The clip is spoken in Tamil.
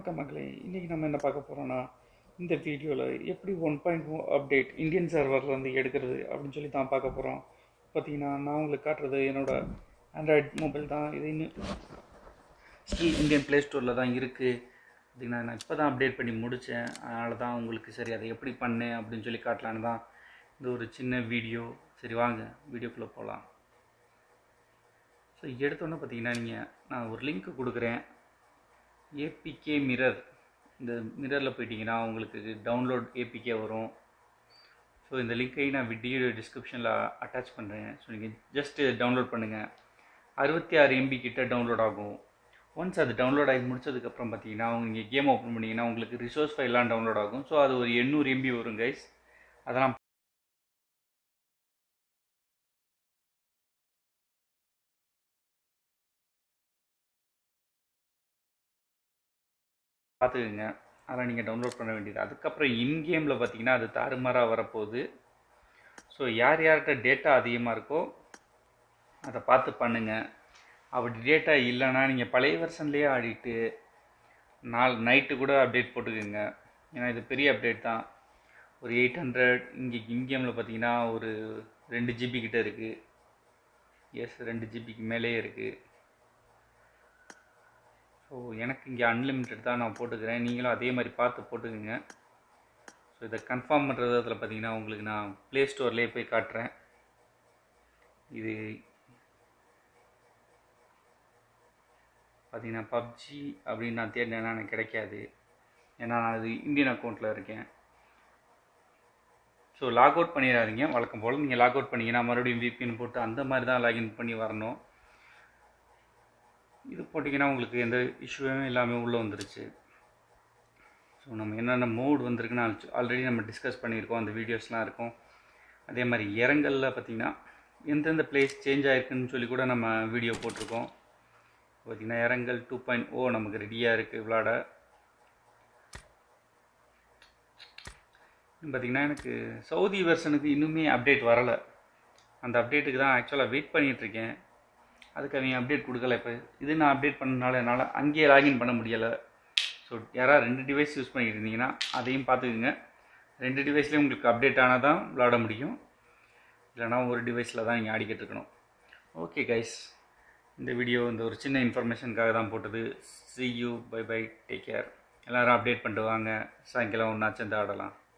வணக்கம் மக்களே இன்றைக்கி நம்ம என்ன பார்க்க போகிறோன்னா இந்த வீடியோவில் எப்படி ஒன் பாயிண்ட் அப்டேட் இந்தியன் சர்வரில் வந்து எடுக்கிறது அப்படின்னு சொல்லி தான் பார்க்க போகிறோம் பார்த்தீங்கன்னா நான் உங்களுக்கு காட்டுறது என்னோட ஆண்ட்ராய்ட் மொபைல் தான் இது இன்னும் ஸ்டில் இந்தியன் ப்ளே ஸ்டோரில் தான் இருக்குது பார்த்தீங்கன்னா நான் இப்போ தான் அப்டேட் பண்ணி முடித்தேன் அதனால தான் உங்களுக்கு சரி அதை எப்படி பண்ணேன் அப்படின்னு சொல்லி காட்டலான்னு தான் இது ஒரு சின்ன வீடியோ சரி வாங்க வீடியோக்குள்ளே போகலாம் ஸோ எடுத்தோன்னே பார்த்தீங்கன்னா நீங்கள் நான் ஒரு லிங்க் கொடுக்குறேன் ஏபிகே மிரர் இந்த மிரரில் போயிட்டீங்கன்னா உங்களுக்கு டவுன்லோட் ஏபிகே வரும் ஸோ இந்த லிங்கை நான் வீடியோ டிஸ்கிரிப்ஷனில் அட்டாச் பண்ணுறேன் ஸோ நீங்கள் ஜஸ்ட்டு டவுன்லோட் பண்ணுங்கள் அறுபத்தி ஆறு எம்பி கிட்ட டவுன்லோட் ஆகும் ஒன்ஸ் அது டவுன்லோட் ஆகி முடிச்சதுக்கப்புறம் பார்த்தீங்கன்னா நீங்கள் கேம் ஓப்பன் பண்ணிங்கன்னா உங்களுக்கு ரிசோர்ஸ் ஃபைல்லாம் டவுன்லோட் ஆகும் ஸோ அது ஒரு எண்ணூறு எம்பி வரும் கைஸ் அதெல்லாம் பார்த்துக்குங்க அதெல்லாம் நீங்கள் டவுன்லோட் பண்ண வேண்டியது அதுக்கப்புறம் இன்கேமில் பார்த்தீங்கன்னா அது தாறுமாறாக வரப்போகுது ஸோ யார் யார்கிட்ட டேட்டா அதிகமாக இருக்கோ அதை பார்த்து பண்ணுங்கள் அப்படி டேட்டா இல்லைன்னா நீங்கள் பழைய வெர்ஷன்லேயே ஆடிட்டு நாள் நைட்டு கூட அப்டேட் போட்டுக்குங்க ஏன்னா இது பெரிய அப்டேட் தான் ஒரு எயிட் ஹண்ட்ரட் இங்கே இன்கேமில் பார்த்தீங்கன்னா ஒரு ரெண்டு ஜிபி கிட்ட இருக்குது எஸ் ரெண்டு ஜிபிக்கு மேலே இருக்குது ஸோ எனக்கு இங்கே அன்லிமிட்டட் தான் நான் போட்டுக்கிறேன் நீங்களும் அதே மாதிரி பார்த்து போட்டுக்கோங்க ஸோ இதை கன்ஃபார்ம் பண்ணுறது அதில் பார்த்தீங்கன்னா உங்களுக்கு நான் ப்ளே ஸ்டோர்லேயே போய் காட்டுறேன் இது பார்த்தீங்கன்னா பப்ஜி அப்படின்னு நான் தேடினேன்னா எனக்கு கிடைக்காது ஏன்னா நான் அது இந்தியன் அக்கௌண்ட்டில் இருக்கேன் ஸோ லாக் அவுட் பண்ணிடாதீங்க வழக்கம் போல் நீங்கள் லாக் அவுட் பண்ணிங்கன்னா மறுபடியும் விபிஎன் போட்டு அந்த மாதிரி தான் லாகின் பண்ணி வரணும் இது போட்டிங்கன்னா உங்களுக்கு எந்த இஷ்யூவும் இல்லாமல் உள்ளே வந்துருச்சு ஸோ நம்ம என்னென்ன மோட் வந்திருக்குன்னு ஆல்ரெடி நம்ம டிஸ்கஸ் பண்ணியிருக்கோம் அந்த வீடியோஸ்லாம் இருக்கும் அதே மாதிரி இறங்கலில் பார்த்திங்கன்னா எந்தெந்த பிளேஸ் சேஞ்ச் ஆகிருக்குன்னு சொல்லி கூட நம்ம வீடியோ போட்டிருக்கோம் பார்த்திங்கன்னா இறங்கல் டூ பாயிண்ட் ஓ நமக்கு ரெடியாக இருக்குது விளாட பார்த்திங்கன்னா எனக்கு சவுதி வெர்ஷனுக்கு இன்னுமே அப்டேட் வரலை அந்த அப்டேட்டுக்கு தான் ஆக்சுவலாக வெயிட் பண்ணிகிட்ருக்கேன் அதுக்கு அவங்க அப்டேட் கொடுக்கல இப்போ இது நான் அப்டேட் பண்ணனால என்னால் அங்கேயே லாகின் பண்ண முடியலை ஸோ யாராவது ரெண்டு டிவைஸ் யூஸ் பண்ணிட்டு இருந்தீங்கன்னா அதையும் பார்த்துக்குங்க ரெண்டு டிவைஸ்லேயும் உங்களுக்கு அப்டேட் ஆனால் தான் விளாட முடியும் இல்லைனா ஒரு டிவைஸில் தான் நீங்கள் ஆடிக்கிட்டு இருக்கணும் ஓகே கைஸ் இந்த வீடியோ இந்த ஒரு சின்ன இன்ஃபர்மேஷனுக்காக தான் போட்டது see you bye bye take care எல்லோரும் அப்டேட் பண்ணிட்டு வாங்க சாயங்காலம் ஒன்றா சேர்ந்து ஆடலாம்